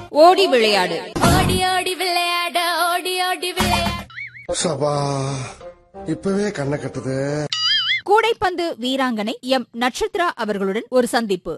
ஓடி விளையாடு ஓடி ஓடி விளையாட ஓடி ஓடி விளையாட சபா இப்பவே கண்ணை கட்டுது கூடைப்பந்து வீராங்கனை எம் நட்சத்ரா அவர்களுடன் ஒரு சந்திப்பு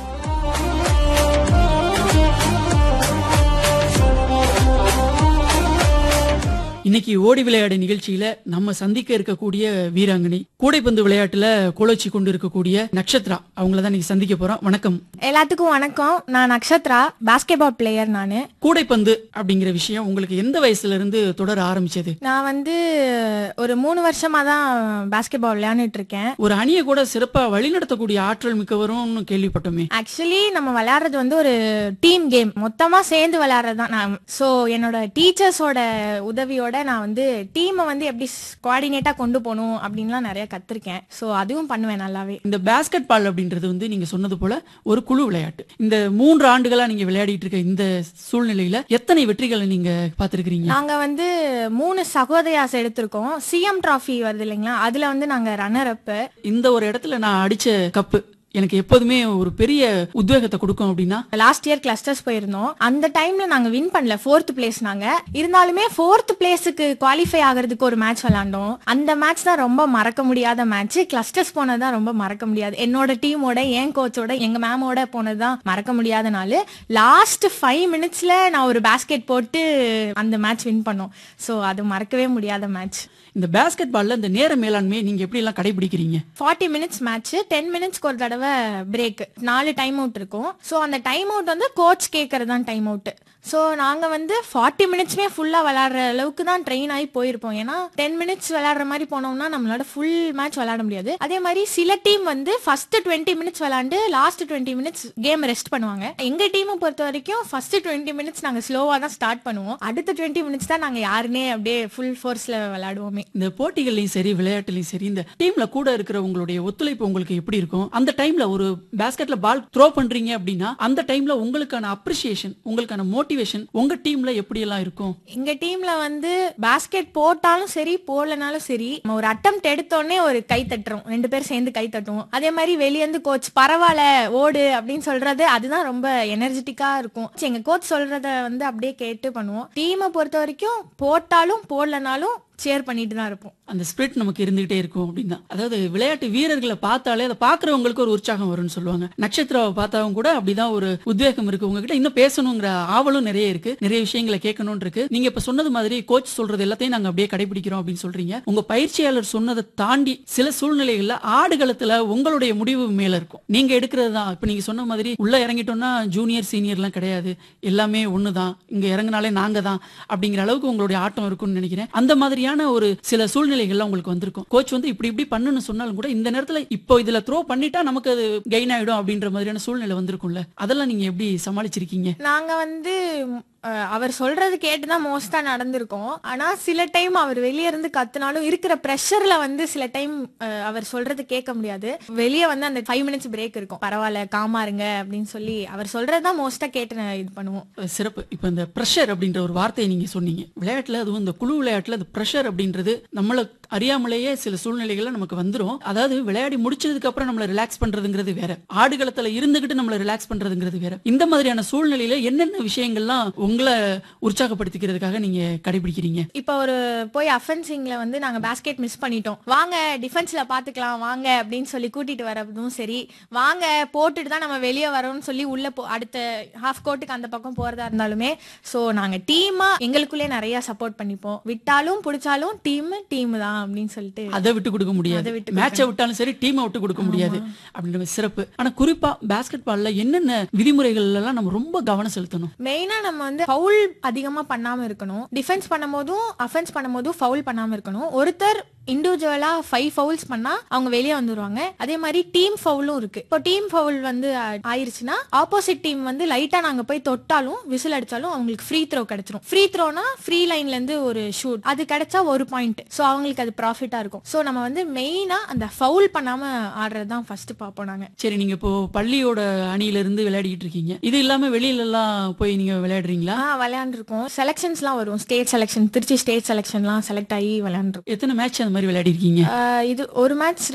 இன்னைக்கு ஓடி விளையாடு நிகழ்ச்சியில நம்ம சந்திக்க இருக்கக்கூடிய வீராங்கனை கூடைப்பந்து விளையாட்டுல கோலோச்சி கொண்டு இருக்கக்கூடிய நட்சத்ரா அவங்கள தான் இன்னைக்கு சந்திக்க போறோம் வணக்கம் எல்லாத்துக்கும் வணக்கம் நான் நக்ஷத்ரா பாஸ்கெட்பால் பிளேயர் நான் கூடைப்பந்து அப்படிங்கிற விஷயம் உங்களுக்கு எந்த வயசுல இருந்து தொடர ஆரம்பிச்சது நான் வந்து ஒரு மூணு வருஷமா தான் பாஸ்கெட்பால் விளையாண்டுட்டு இருக்கேன் ஒரு அணியை கூட சிறப்பா வழிநடத்தக்கூடிய ஆற்றல் மிக்கவரும் கேள்விப்பட்டோமே ஆக்சுவலி நம்ம விளையாடுறது வந்து ஒரு டீம் கேம் மொத்தமா சேர்ந்து விளையாடுறது தான் நான் ஸோ என்னோட டீச்சர்ஸோட உதவியோட நான் வந்து டீமை வந்து எப்படி கோஆர்டினேட்டா கொண்டு போகணும் அப்படின்லாம் நிறைய கத்திருக்கேன் ஸோ அதுவும் பண்ணுவேன் நல்லாவே இந்த பேஸ்கெட் பால் அப்படின்றது வந்து நீங்க சொன்னது போல ஒரு குழு விளையாட்டு இந்த மூன்று ஆண்டுகளா நீங்க விளையாடிட்டு இருக்க இந்த சூழ்நிலையில எத்தனை வெற்றிகளை நீங்க பார்த்திருக்கிறீங்க நாங்க வந்து மூணு சகோதயாஸ் எடுத்திருக்கோம் சிஎம் டிராஃபி வருது இல்லைங்களா அதுல வந்து நாங்க ரன்னர் அப் இந்த ஒரு இடத்துல நான் அடிச்ச கப்பு எனக்கு எப்போதுமே ஒரு பெரிய உத்வேகத்தை கொடுக்கும் அப்படின்னா லாஸ்ட் இயர் கிளஸ்டர்ஸ் போயிருந்தோம் அந்த டைம்ல நாங்க வின் பண்ணல ஃபோர்த் பிளேஸ் நாங்க இருந்தாலுமே ஃபோர்த் பிளேஸுக்கு குவாலிஃபை ஆகிறதுக்கு ஒரு மேட்ச் விளாண்டோம் அந்த மேட்ச் தான் ரொம்ப மறக்க முடியாத மேட்ச் கிளஸ்டர்ஸ் போனது தான் ரொம்ப மறக்க முடியாது என்னோட டீமோட என் கோச்சோட எங்க மேமோட போனது தான் மறக்க முடியாத நாள் லாஸ்ட் ஃபைவ் மினிட்ஸ்ல நான் ஒரு பேஸ்கெட் போட்டு அந்த மேட்ச் வின் பண்ணோம் ஸோ அது மறக்கவே முடியாத மேட்ச் இந்த பேஸ்கெட் பால்ல இந்த நேர மேலாண்மையை நீங்க எப்படி எல்லாம் கடைபிடிக்கிறீங்க ஃபார்ட்டி மினிட்ஸ் மேட்ச் டென் மினிட்ஸ்க்கு ஒரு தடவை பிரேக் நாலு டைம் அவுட் இருக்கும் ஸோ அந்த டைம் அவுட் வந்து கோச் கேட்கறது தான் டைம் அவுட் ஸோ நாங்கள் வந்து ஃபார்ட்டி மினிட்ஸ்மே ஃபுல்லாக விளாட்ற அளவுக்கு தான் ட்ரெயின் ஆகி போயிருப்போம் ஏன்னா டென் மினிட்ஸ் விளாட்ற மாதிரி போனோம்னா நம்மளோட ஃபுல் மேட்ச் விளாட முடியாது அதே மாதிரி சில டீம் வந்து ஃபர்ஸ்ட் டுவெண்ட்டி மினிட்ஸ் விளாண்டு last twenty minutes game rest பண்ணுவாங்க எங்கள் டீமை பொறுத்த வரைக்கும் ஃபர்ஸ்ட் டுவெண்ட்டி மினிட்ஸ் நாங்கள் ஸ்லோவாக தான் ஸ்டார்ட் பண்ணுவோம் அடுத்த டுவெண்ட்டி மினிட்ஸ் தான் நாங்கள் யாருனே அப்படியே ஃபுல் ஃபோர்ஸில் விளாடுவோமே இந்த போட்டிகள்லயும் சரி விளையாட்டுலயும் சரி இந்த டீம்ல கூட இருக்கிற உங்களுடைய ஒத்துழைப்பு உங்களுக்கு எப்படி இருக்கும் அந்த டைம்ல ஒரு பேஸ்கெட்ல பால் த்ரோ பண்றீங்க அப்படின்னா அந்த டைம்ல உங்களுக்கான அப்ரிசியேஷன் உங்களுக்கான மோட்டிவேஷன் உங்க டீம்ல எப்படி எல்லாம் இருக்கும் எங்க டீம்ல வந்து பாஸ்கெட் போட்டாலும் சரி போடலனாலும் சரி நம்ம ஒரு அட்டம் எடுத்தோடனே ஒரு கை தட்டுறோம் ரெண்டு பேரும் சேர்ந்து கை தட்டுவோம் அதே மாதிரி வெளிய இருந்து கோச் பரவாயில்ல ஓடு அப்படின்னு சொல்றது அதுதான் ரொம்ப எனர்ஜெட்டிக்கா இருக்கும் எங்க கோச் சொல்றத வந்து அப்படியே கேட்டு பண்ணுவோம் டீமை பொறுத்த வரைக்கும் போட்டாலும் போடலனாலும் சேர் பண்ணிட்டு தான் இருப்போம் அந்த ஸ்பிரிட் நமக்கு இருந்துகிட்டே இருக்கும் அப்படின்னா அதாவது விளையாட்டு வீரர்களை பார்த்தாலே அதை பாக்குறவங்களுக்கு ஒரு உற்சாகம் வரும்னு சொல்லுவாங்க நட்சத்திராவை பார்த்தாவும் கூட அப்படிதான் ஒரு உத்வேகம் இருக்கு உங்ககிட்ட இன்னும் பேசணுங்கிற ஆவலும் நிறைய இருக்கு நிறைய விஷயங்களை கேட்கணும்னு இருக்கு நீங்க இப்ப சொன்னது மாதிரி கோச் சொல்றது எல்லாத்தையும் நாங்க அப்படியே கடைபிடிக்கிறோம் அப்படின்னு சொல்றீங்க உங்க பயிற்சியாளர் சொன்னதை தாண்டி சில சூழ்நிலைகள்ல ஆடுகளத்துல உங்களுடைய முடிவு மேல இருக்கும் நீங்க எடுக்கிறது தான் இப்ப நீங்க சொன்ன மாதிரி உள்ள இறங்கிட்டோம்னா ஜூனியர் சீனியர்லாம் கிடையாது எல்லாமே ஒண்ணுதான் இங்க இறங்குனாலே நாங்க தான் அப்படிங்கிற அளவுக்கு உங்களுடைய ஆட்டம் இருக்கும்னு நினைக்கிறேன் அந்த மாதிரியான ஒரு சில சூழ்நிலைகள்லாம் உங்களுக்கு வந்திருக்கும் கோச் வந்து இப்படி இப்படி பண்ணுன்னு சொன்னாலும் கூட இந்த நேரத்துல இப்போ இதுல த்ரோ பண்ணிட்டா நமக்கு அது கெயின் ஆயிடும் அப்படின்ற மாதிரியான சூழ்நிலை வந்திருக்கும்ல அதெல்லாம் நீங்க எப்படி சமாளிச்சிருக்கீங்க நாங்க வந்து அஹ், அவர் சொல்றது கேட்டுதான் மோஸ்டா நடந்திருக்கோம் ஆனா சில டைம் அவர் வெளியே இருந்து கத்துனாலும் இருக்கிற ப்ரெஷர்ல வந்து சில டைம் அவர் சொல்றது கேட்க முடியாது வெளியே வந்து அந்த ஃபைவ் மினிட்ஸ் பிரேக் இருக்கும் பரவாயில்ல காமா இருங்க அப்படின்னு சொல்லி அவர் சொல்றதுதான் மோஸ்டா கேட்டு நான் இது பண்ணுவோம் அஹ் சிறப்பு இப்போ இந்த ப்ரெஷர் அப்படின்ற ஒரு வார்த்தையை நீங்க சொன்னீங்க விளையாட்டுல அதுவும் இந்த குழு விளையாட்டுல இந்த ப்ரெஷர் அப்படின்றது நம்மள அறியாமலேயே சில சூழ்நிலைகள்ல நமக்கு வந்துரும் அதாவது விளையாடி முடிச்சதுக்கு அப்புறம் நம்மள ரிலாக்ஸ் பண்றதுங்கிறது வேற ஆடுகளத்துல இருந்துகிட்டு நம்மள ரிலாக்ஸ் பண்றதுங்கிறது வேற இந்த மாதிரியான சூழ்நிலையில என்னென்ன விஷயங்கள்லாம் உங்களை உற்சாகப்படுத்திக்கிறதுக்காக நீங்க கடைபிடிக்கிறீங்க இப்போ ஒரு போய் அஃபென்சிங்ல வந்து நாங்க பாஸ்கெட் மிஸ் பண்ணிட்டோம் வாங்க டிஃபென்ஸ்ல பாத்துக்கலாம் வாங்க அப்படின்னு சொல்லி கூட்டிட்டு வரதும் சரி வாங்க போட்டுட்டு தான் நம்ம வெளியே வரோம்னு சொல்லி உள்ள போ அடுத்த ஹாஃப் கோர்ட்டுக்கு அந்த பக்கம் போறதா இருந்தாலுமே சோ நாங்க டீமா எங்களுக்குள்ளே நிறைய சப்போர்ட் பண்ணிப்போம் விட்டாலும் பிடிச்சாலும் டீம் டீம் தான் அப்படின்னு சொல்லிட்டு அதை விட்டு கொடுக்க முடியாது அதை விட்டு மேட்சை விட்டாலும் சரி டீமை விட்டு கொடுக்க முடியாது அப்படின்ற மாதிரி சிறப்பு ஆனா குறிப்பா பாஸ்கெட் பால்ல என்னென்ன விதிமுறைகள் எல்லாம் நம்ம ரொம்ப கவனம் செலுத்தணும் மெயினா நம்ம வந்து ஃபவுல் அதிகமா பண்ணாம இருக்கணும் டிஃபென்ஸ் பண்ணும்போதும் அஃபென்ஸ் பண்ணும்போதும் ஃபவுல் பண்ணாம இருக்கணும் ஒருத்தர் இண்டிவிஜுவலா ஃபைவ் ஃபவுல்ஸ் பண்ணா அவங்க வெளியே வந்துருவாங்க அதே மாதிரி டீம் ஃபவுலும் இருக்கு இப்போ டீம் ஃபவுல் வந்து ஆ- ஆயிருச்சுன்னா ஆப்போசிட் டீம் வந்து லைட்டா நாங்க போய் தொட்டாலும் விசில் அடிச்சாலும் அவங்களுக்கு ஃப்ரீ த்ரோ கிடைச்சிரும் ஃப்ரீ த்ரோனா ஃப்ரீ லைன்ல இருந்து ஒரு ஷூட் அது கிடைச்சா ஒரு பாயிண்ட் சோ அவங்களுக்கு அது ப்ராஃபிட்டா இருக்கும் சோ நம்ம வந்து மெயினா அந்த ஃபவுல் பண்ணாம ஆடுறது தான் ஃபர்ஸ்ட் பார்ப்போம் நாங்க சரி நீங்க இப்போ பள்ளியோட அணியில இருந்து விளையாடிட்டு இருக்கீங்க இது இல்லாம வெளியில எல்லாம் போய் நீங்க விளையாடுறீங்களா ஆ விளையாண்டுருக்கோம் செலெக்ஷன்ஸ்லாம் வரும் ஸ்டேட் செலெக்ஷன் திருச்சி ஸ்டேட் செலெக்ஷன்லாம் செலக்ட் ஆகி விளையாண்டுருக்கோம் எத்தனை மேட்ச் அந்த மாதிரி விளையாடி இருக்கீங்க இது ஒரு மேட்ச்